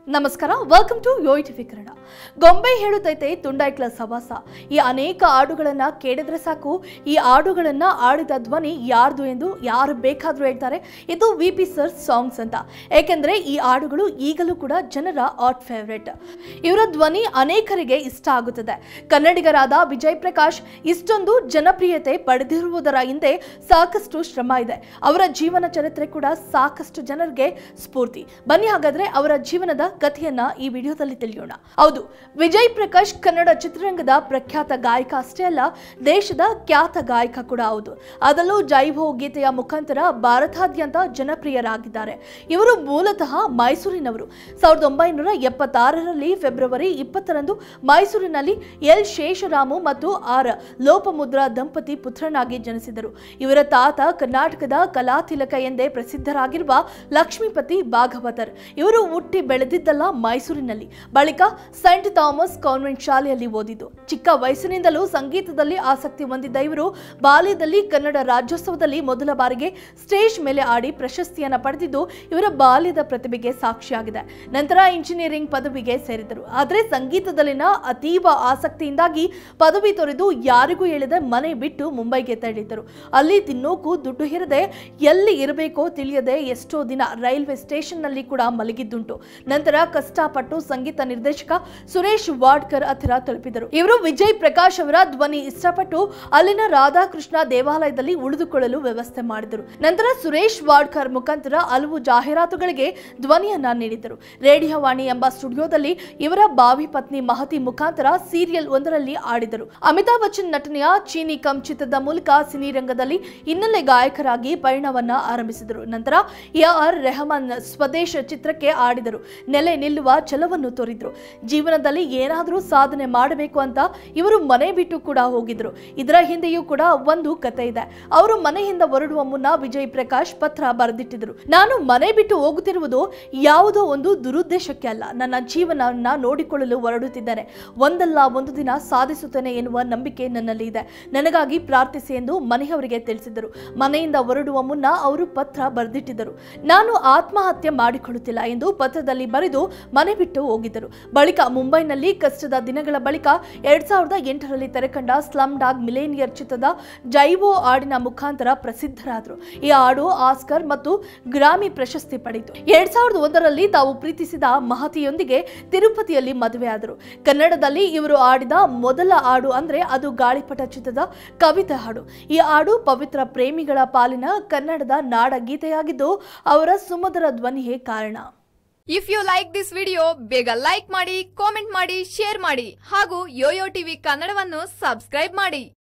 ನಮಸ್ಕಾರ welcome to Yoyo TV Kannada ಗೊಂಬೆ ಹೇಳುತ್ತೈತೆ ತುಂಡೈಕ್ಲ ಸವಾಸ ಈ ಅನೇಕ ಹಾಡುಗಳನ್ನ ಕೇಳಿದ್ರೆ ಸಾಕು ಈ ಹಾಡುಗಳನ್ನ ಆಡಿದ ಧ್ವನಿ ಯಾರ್ದು ಎಂದು ಯಾರು ಬೇಕಾದ್ರೂ ಹೇಳ್ತಾರೆ ಇದು ವಿ ಪಿ ಸರ್ ಸಾಂಗ್ಸ್ ಅಂತ ಏಕೆಂದ್ರೆ ಈ ಹಾಡುಗಳು ಈಗಲೂ ಕೂಡ ಜನರ ಆಟ್ ಫೇವ್ರೆಟ್ ಇವರ ಧ್ವನಿ ಅನೇಕರಿಗೆ ಇಷ್ಟ ಆಗುತ್ತದೆ ಕನ್ನಡಿಗರಾದ ವಿಜಯ್ ಪ್ರಕಾಶ್ ಇಷ್ಟೊಂದು ಜನಪ್ರಿಯತೆ ಪಡೆದಿರುವುದರ ಹಿಂದೆ ಸಾಕಷ್ಟು ಶ್ರಮ ಇದೆ ಅವರ ಜೀವನ ಚರಿತ್ರೆ ಕೂಡ ಸಾಕಷ್ಟು ಜನರಿಗೆ ಸ್ಫೂರ್ತಿ ಬನ್ನಿ ಹಾಗಾದ್ರೆ ಅವರ ಜೀವನದ ಕಥೆಯನ್ನ ಈ ವಿಡಿಯೋದಲ್ಲಿ ತಿಳಿಯೋಣ ಹೌದು ವಿಜಯ್ ಪ್ರಕಾಶ್ ಕನ್ನಡ ಚಿತ್ರರಂಗದ ಪ್ರಖ್ಯಾತ ಗಾಯಕ ಅಷ್ಟೇ ಅಲ್ಲ ದೇಶದ ಖ್ಯಾತ ಗಾಯಕ ಕೂಡ ಹೌದು ಅದರಲ್ಲೂ ಜೈಭೋ ಗೀತೆಯ ಮುಖಾಂತರ ಭಾರತಾದ್ಯಂತ ಜನಪ್ರಿಯರಾಗಿದ್ದಾರೆ ಇವರು ಮೂಲತಃ ಮೈಸೂರಿನವರು ಸಾವಿರದ ಒಂಬೈನೂರ ಎಪ್ಪತ್ತಾರರಲ್ಲಿ ಫೆಬ್ರವರಿ ಇಪ್ಪತ್ತರಂದು ಮೈಸೂರಿನಲ್ಲಿ ಎಲ್ ಶೇಷರಾಮು ಮತ್ತು ಆರ್ ಲೋಪಮುದ್ರಾ ದಂಪತಿ ಪುತ್ರನಾಗಿ ಜನಿಸಿದರು ಇವರ ತಾತ ಕರ್ನಾಟಕದ ಕಲಾತಿಲಕ ಎಂದೇ ಪ್ರಸಿದ್ಧರಾಗಿರುವ ಲಕ್ಷ್ಮೀಪತಿ ಭಾಗವತರ್ ಇವರು ಹುಟ್ಟಿ ಬೆಳೆದಿದ್ದಲ್ಲ ಮೈಸೂರಿನಲ್ಲಿ ಬಳಿಕ ಸೈಂಟ್ ಥಾಮಸ್ ಕಾನ್ವೆಂಟ್ ಶಾಲೆಯಲ್ಲಿ ಓದಿದ್ದು ಚಿಕ್ಕ ವಯಸ್ಸಿನಿಂದಲೂ ಸಂಗೀತದಲ್ಲಿ ಆಸಕ್ತಿ ಹೊಂದಿದ್ದ ಇವರು ಬಾಲ್ಯದಲ್ಲಿ ಕನ್ನಡ ರಾಜ್ಯೋತ್ಸವದಲ್ಲಿ ಮೊದಲ ಬಾರಿಗೆ ಸ್ಟೇಜ್ ಮೇಲೆ ಆಡಿ ಪ್ರಶಸ್ತಿಯನ್ನ ಪಡೆದಿದ್ದು ಇವರ ಬಾಲ್ಯದ ಪ್ರತಿಭೆಗೆ ಸಾಕ್ಷಿಯಾಗಿದೆ ನಂತರ ಇಂಜಿನಿಯರಿಂಗ್ ಪದವಿಗೆ ಸೇರಿದರು ಆದರೆ ಸಂಗೀತದಲ್ಲಿನ ಅತೀವ ಆಸಕ್ತಿಯಿಂದಾಗಿ ಪದವಿ ತೊರೆದು ಯಾರಿಗೂ ಹೇಳದೆ ಮನೆ ಬಿಟ್ಟು ಮುಂಬೈಗೆ ತೆರಳಿದ್ದರು ಅಲ್ಲಿ ತಿನ್ನೋಕು ದುಡ್ಡು ಇರದೆ ಎಲ್ಲಿ ಇರಬೇಕೋ ತಿಳಿಯದೆ ಎಷ್ಟೋ ದಿನ ರೈಲ್ವೆ ಸ್ಟೇಷನ್ನಲ್ಲಿ ಕೂಡ ಮಲಗಿದ್ದುಂಟು ನಂತರ ಕಷ್ಟಪಟ್ಟು ಸಂಗೀತ ನಿರ್ದೇಶಕ ಸುರೇಶ್ ವಾಡ್ಕರ್ ಹತ್ತಿರ ತಲುಪಿದರು ಇವರು ವಿಜಯ್ ಪ್ರಕಾಶ್ ಅವರ ಧ್ವನಿ ಇಷ್ಟಪಟ್ಟು ಅಲ್ಲಿನ ರಾಧಾಕೃಷ್ಣ ದೇವಾಲಯದಲ್ಲಿ ಉಳಿದುಕೊಳ್ಳಲು ವ್ಯವಸ್ಥೆ ಮಾಡಿದರು ನಂತರ ಸುರೇಶ್ ವಾಡ್ಕರ್ ಮುಖಾಂತರ ಹಲವು ಜಾಹೀರಾತುಗಳಿಗೆ ಧ್ವನಿಯನ್ನ ನೀಡಿದರು ರೇಡಿಯೋ ವಾಣಿ ಎಂಬ ಸ್ಟುಡಿಯೋದಲ್ಲಿ ಇವರ ಬಾವಿ ಪತ್ನಿ ಮಹತಿ ಮುಖಾಂತರ ಸೀರಿಯಲ್ ಒಂದರಲ್ಲಿ ಆಡಿದರು ಅಮಿತಾಬ್ ಬಚ್ಚನ್ ನಟನೆಯ ಚೀನಿ ಕಮ್ ಚಿತ್ರದ ಮೂಲಕ ಸಿನಿ ರಂಗದಲ್ಲಿ ಹಿನ್ನೆಲೆ ಗಾಯಕರಾಗಿ ಪಯಣವನ್ನ ಆರಂಭಿಸಿದರು ನಂತರ ಎ ಆರ್ ರೆಹಮಾನ್ ಸ್ವದೇಶ ಚಿತ್ರಕ್ಕೆ ಆಡಿದರು ನೆಲೆ ನಿಲ್ಲುವ ಛಲವನ್ನು ತೋರಿದ್ರು ಜೀವನದಲ್ಲಿ ಏನಾದರೂ ಸಾಧನೆ ಮಾಡಬೇಕು ಅಂತ ಇವರು ಮನೆ ಬಿಟ್ಟು ಕೂಡ ಹೋಗಿದ್ರು ಇದರ ಹಿಂದೆಯೂ ಕೂಡ ಒಂದು ಕತೆ ಇದೆ ಅವರು ಮನೆಯಿಂದ ಹೊರಡುವ ಮುನ್ನ ವಿಜಯ್ ಪ್ರಕಾಶ್ ಪತ್ರ ಬರೆದಿಟ್ಟಿದ್ರು ನಾನು ಮನೆ ಬಿಟ್ಟು ಹೋಗುತ್ತಿರುವುದು ಯಾವುದೋ ಒಂದು ದುರುದ್ದೇಶಕ್ಕೆ ಅಲ್ಲ ನನ್ನ ಜೀವನವನ್ನ ನೋಡಿಕೊಳ್ಳಲು ಹೊರಡುತ್ತಿದ್ದೇನೆ ಒಂದಲ್ಲ ಒಂದು ದಿನ ಸಾಧಿಸುತ್ತೇನೆ ಎನ್ನುವ ನಂಬಿಕೆ ನನ್ನಲ್ಲಿ ಇದೆ ನನಗಾಗಿ ಪ್ರಾರ್ಥಿಸಿ ಎಂದು ಮನೆಯವರಿಗೆ ತಿಳಿಸಿದರು ಮನೆಯಿಂದ ಹೊರಡುವ ಮುನ್ನ ಅವರು ಪತ್ರ ಬರೆದಿಟ್ಟಿದ್ದರು ನಾನು ಆತ್ಮಹತ್ಯೆ ಮಾಡಿಕೊಳ್ಳುತ್ತಿಲ್ಲ ಎಂದು ಪತ್ರದಲ್ಲಿ ಬರೆದು ಮನೆ ಬಿಟ್ಟು ಹೋಗಿದ್ದರು ಬಳಿಕ ಮುಂಬೈನಲ್ಲಿ ಕಷ್ಟದ ದಿನಗಳ ಬಳಿಕ ಎರಡ್ ಸಾವಿರದ ಎಂಟರಲ್ಲಿ ತೆರೆಕಂಡ ಸ್ಲಮ್ ಡಾಗ್ ಮಿಲೇನಿಯರ್ ಚಿತ್ರದ ಜೈವೋ ಹಾಡಿನ ಮುಖಾಂತರ ಪ್ರಸಿದ್ಧರಾದರು ಈ ಹಾಡು ಆಸ್ಕರ್ ಮತ್ತು ಗ್ರಾಮಿ ಪ್ರಶಸ್ತಿ ಪಡೆಯಿತು ಎರಡ್ ಸಾವಿರದ ಒಂದರಲ್ಲಿ ತಾವು ಪ್ರೀತಿಸಿದ ಮಹತಿಯೊಂದಿಗೆ ತಿರುಪತಿಯಲ್ಲಿ ಮದುವೆಯಾದರು ಕನ್ನಡದಲ್ಲಿ ಇವರು ಆಡಿದ ಮೊದಲ ಹಾಡು ಅಂದ್ರೆ ಅದು ಗಾಳಿಪಟ ಚಿತ್ರದ ಕವಿತೆ ಹಾಡು ಈ ಹಾಡು ಪವಿತ್ರ ಪ್ರೇಮಿಗಳ ಪಾಲಿನ ಕನ್ನಡದ ನಾಡ ಗೀತೆಯಾಗಿದ್ದು ಅವರ ಸುಮಧುರ ಧ್ವನಿಯೇ ಕಾರಣ if you like this video ಬೇಗ ಲೈಕ್ ಮಾಡಿ ಕಾಮೆಂಟ್ ಮಾಡಿ ಶೇರ್ ಮಾಡಿ ಹಾಗೂ ಯೋಯೋ ಟಿವಿ ಕನ್ನಡವನ್ನು ಸಬ್ಸ್ಕ್ರೈಬ್ ಮಾಡಿ